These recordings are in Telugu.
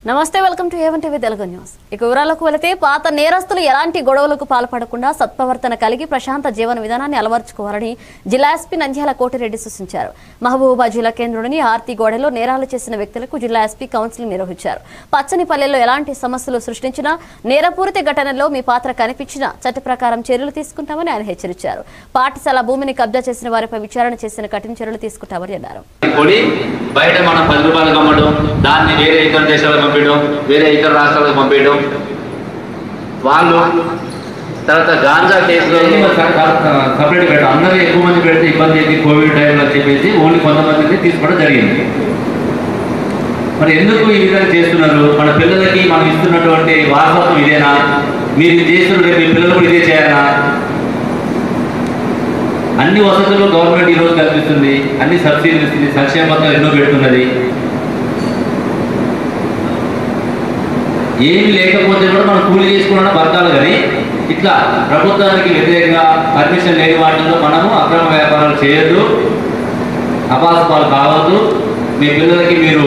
నమస్తే welcome to A one TV Telugu news ఇక వివరాలకు వెళితే పాత నేరస్తులు ఎలాంటి గొడవలకు పాల్పడకుండా సత్ప్రవర్తన కలిగి ప్రశాంత జీవన విధానాన్ని అలవర్చుకోవాలని జిల్లా ఎస్పీ నంద్యాల కోటిరెడ్డి సూచించారు మహబూబా జిల్లా కేంద్రంలోని ఆర్తి గోడలో నేరాలు చేసిన వ్యక్తులకు జిల్లా ఎస్పీ కౌన్సిలింగ్ నిర్వహించారు పచ్చని పల్లెల్లో ఎలాంటి సమస్యలు సృష్టించినా నేరపూరిత ఘటనలో మీ పాత్ర కనిపించినా చట్ట ప్రకారం చర్యలు తీసుకుంటామని ఆయన హెచ్చరించారు పాఠశాల భూమిని కబ్జా చేసిన వారిపై విచారణ చేసిన కఠిన చర్యలు తీసుకుంటామని అన్నారు పొడి బయట మనం పది రూపాయలకు అమ్మడం దాన్ని వేరే ఇతర దేశాలకు పంపించడం వేరే ఇతర రాష్ట్రాలకు పంపించడం వాళ్ళు తర్వాత గాంజా కేసులో సపరేట్ పెట్టాం అందరూ ఎక్కువ మంది పెడితే ఇబ్బంది అయింది కోవిడ్ టైంలో అని చెప్పేసి ఓన్లీ కొంతమందిని తీసుకోవడం జరిగింది మరి ఎందుకు ఈ విధంగా చేస్తున్నారు మన పిల్లలకి మనం ఇస్తున్నటువంటి వారసత్వం ఇదేనా మీరు ఇది చేస్తున్నారు రేపు మీ పిల్లలు కూడా ఇదే చేయాలా అన్ని వసతులు గవర్నమెంట్ ఈరోజు కల్పిస్తుంది అన్ని సబ్సిడీలు ఇస్తుంది సంక్షేమ పథకాలు ఎన్నో పెడుతున్నది ఏమి లేకపోతే కూడా మనం కూలి చేసుకున్న బతకాలి కానీ ఇట్లా ప్రభుత్వానికి వ్యతిరేకంగా పర్మిషన్ లేని వాటిలో మనము అక్రమ వ్యాపారాలు చేయొద్దు అపాసపాలు కావద్దు మీ పిల్లలకి మీరు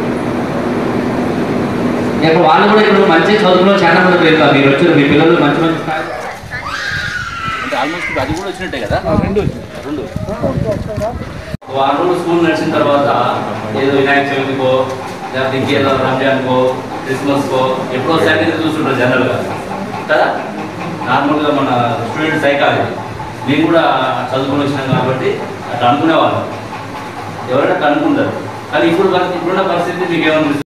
ఇక్కడ వాళ్ళు కూడా ఇప్పుడు మంచి చదువులో చాలా మంది వెళ్తారు మీరు వచ్చారు మీ పిల్లలు మంచి మంచి స్థాయి అంటే ఆల్మోస్ట్ అది కూడా వచ్చినట్టే కదా రెండు రెండు వారం రోజులు స్కూల్ నడిచిన తర్వాత ఏదో వినాయక చవితికో లేకపోతే ఇంకేదో రంజాన్కో క్రిస్మస్కో ఎప్పుడో సైకిల్ చూస్తుంటారు జనరల్గా కదా నార్మల్గా మన స్టూడెంట్ సైకాలజీ మేము కూడా చదువుకొని వచ్చినాం కాబట్టి అట్లా అనుకునేవాళ్ళం ఎవరైనా అట్లా అనుకుంటారు కానీ ఇప్పుడు పరిస్థితి ఇప్పుడున్న పరిస్థితి మీకు ఏమనిపిస్తుంది